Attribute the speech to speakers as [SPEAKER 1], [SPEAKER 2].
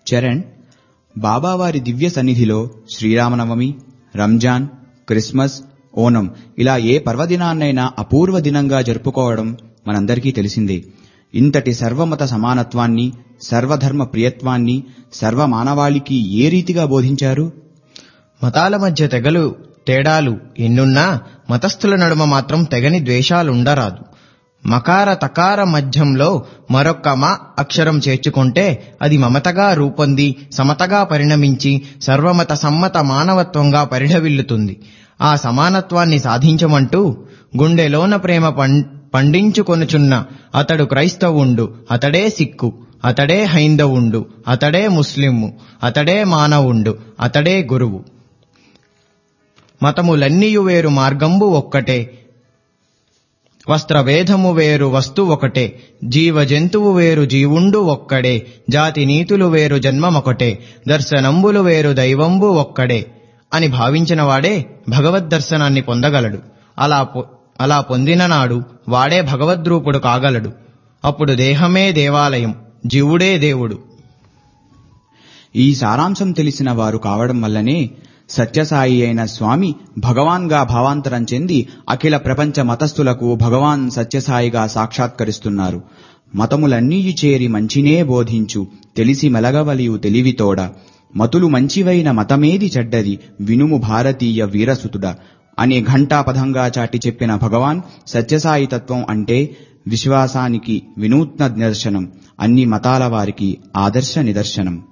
[SPEAKER 1] చరణ్ బాబావారి దివ్య సన్నిధిలో శ్రీరామనవమి రంజాన్ క్రిస్మస్ ఓనం ఇలా ఏ పర్వదినాన్నైనా అపూర్వ దినంగా జరుపుకోవడం మనందరికీ తెలిసిందే ఇంతటి సర్వమత సమానత్వాన్ని సర్వధర్మ ప్రియత్వాన్ని సర్వమానవాళికి ఏ రీతిగా బోధించారు
[SPEAKER 2] మతాల మధ్య తెగలు తేడాలు ఎన్నున్నా మతస్థుల నడుమ మాత్రం తెగని ద్వేషాలుండరాదు మకార తకార మధ్యంలో మరొక్క మ అక్షరం చేర్చుకుంటే అది మమతగా రూపొంది సమతగా పరిణమించి సర్వమత సమ్మత మానవత్వంగా పరిఢవిల్లుతుంది ఆ సమానత్వాన్ని సాధించమంటూ గుండెలోన ప్రేమ పం పండించుకొనుచున్న అతడు క్రైస్తవుండు అతడే సిక్కు అతడే హైందవుండు అతడే ముస్లిము అతడే మానవుండు అతడే గురువు మతములన్నీయు వేరు మార్గంబు ఒక్కటే వస్త్రభేదము వేరు వస్తు ఒకటే జీవ జంతువు వేరు జీవుండు ఒక్కడే జాతి నీతులు వేరు జన్మమొకటే దర్శనంబులు వేరు దైవంబు ఒక్కడే అని భావించిన వాడే భగవద్దర్శనాన్ని పొందగలడు అలా పొ- అలా పొందిన నాడు వాడే భగవద్రూపుడు కాగలడు అప్పుడు దేహమే దేవాలయం జీవుడే దేవుడు
[SPEAKER 1] ఈ సారాంశం తెలిసిన వారు కావడం వల్లనే సత్యసాయి అయిన స్వామి భగవాన్గా భావాంతరం చెంది అఖిల ప్రపంచ మతస్థులకు భగవాన్ సత్యసాయిగా సాక్షాత్కరిస్తున్నారు మతములన్నీ చేరి మంచినే బోధించు తెలిసి మెలగవలియు తెలివితోడ మతులు మంచివైన మతమేది చెడ్డది వినుము భారతీయ వీరసుతుడ అనే ఘంటాపథంగా చాటి చెప్పిన భగవాన్ సత్యసాయి తత్వం అంటే విశ్వాసానికి వినూత్న నిదర్శనం అన్ని మతాల వారికి ఆదర్శ నిదర్శనం